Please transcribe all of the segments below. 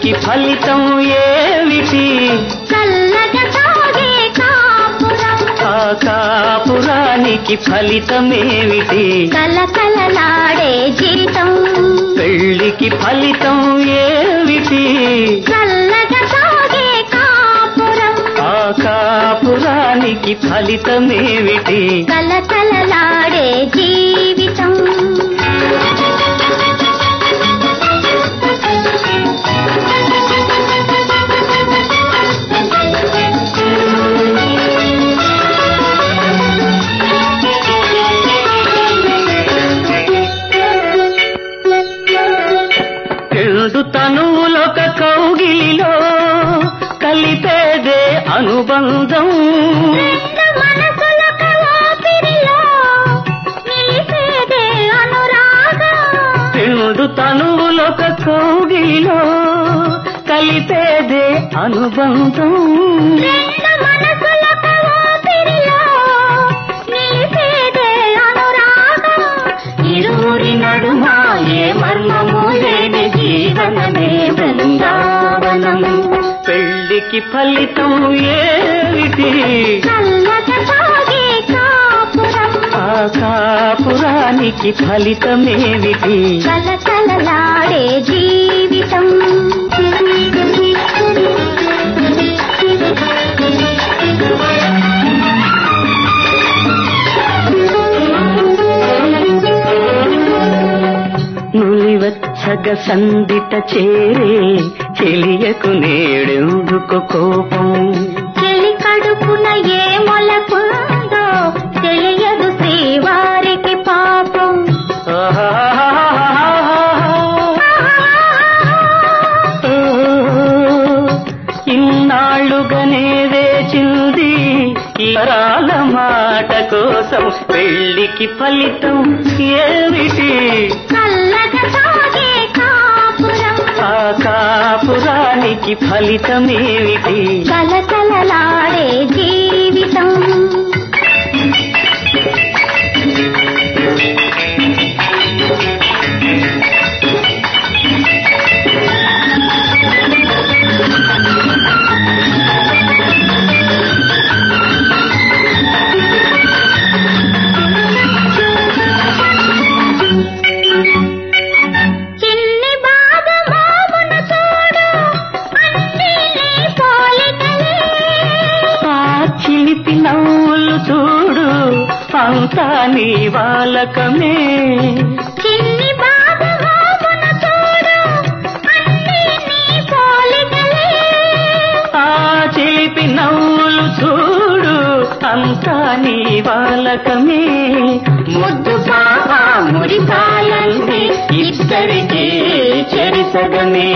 పెళ్లికి ఫలితం ఏమిటి చల్లగా సాగే కాపురం ఆ కాపురానికి ఫలితమేమిటి కలకలలాడే జీతం పెళ్లికి ఫలితం ఏమిటి చల్లగా సాగే కాపురం ఆ కాపురానికి ఫలితమేమిటి కలకలలాడే జీవితం రెండు తనువులొక కౌగిలిలో కలిపేదే అనుబంధం రెండు మనసులొక ఊపిరిలో నిలిపేదే అనురాగం రెండు తనువులొక కౌగిలిలో కలిపేదే అనుబంధం రెండు మనసులొక ఊపిరిలో నిలిపేదే అనురాగం ఇరువురి నడుమ ఏ మర్మము లేని జీవనమే బృందావనం పెళ్లికి ఫలితం ఏమిటి చల్లగా సాగే కాపురం ఆ కాపురానికి ఫలితమేమిటి కలకలలాడే జీవితం నులివచ్చగ సందిట చేరే చెలియకు నేడెందుకు కోపం చెలి కడుపున ఏ మొలకుందో తెలియదు శ్రీవారికి పాపం ఇన్నాళ్ళుగానే వేచింది ఇరాల మాట కోసం పెళ్లికి ఫలితం ఏమిటి చల్లగా సాగే కాపురం ఆ కాపురానికి ఫలితమేమిటి కలకలలాడే జీవితం చిన్ని బాధ మోమున చూడు అన్నీ నీ పోలికలే ఆ చిలిపి నవ్వులు చూడు అంతా నీ వాలకమే చిన్ని బాధ మోమున చూడు అన్నీ నీ పోలికలే ఆ చిలిపి నవ్వులు చూడు అంతా నీ వాలకమే ముద్దు పాప మురిపాలంది ఇద్దరికి చెరిసగమే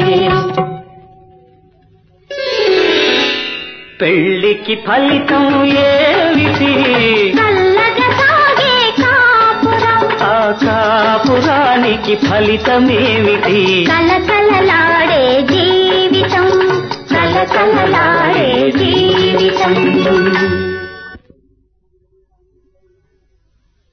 పెళ్లికి ఫలితం ఏమిటి చల్లగా సాగే కాపురం ఆ కాపురానికి ఫలితమేమిటి కలకలలాడే జీవితం కలకలలాడే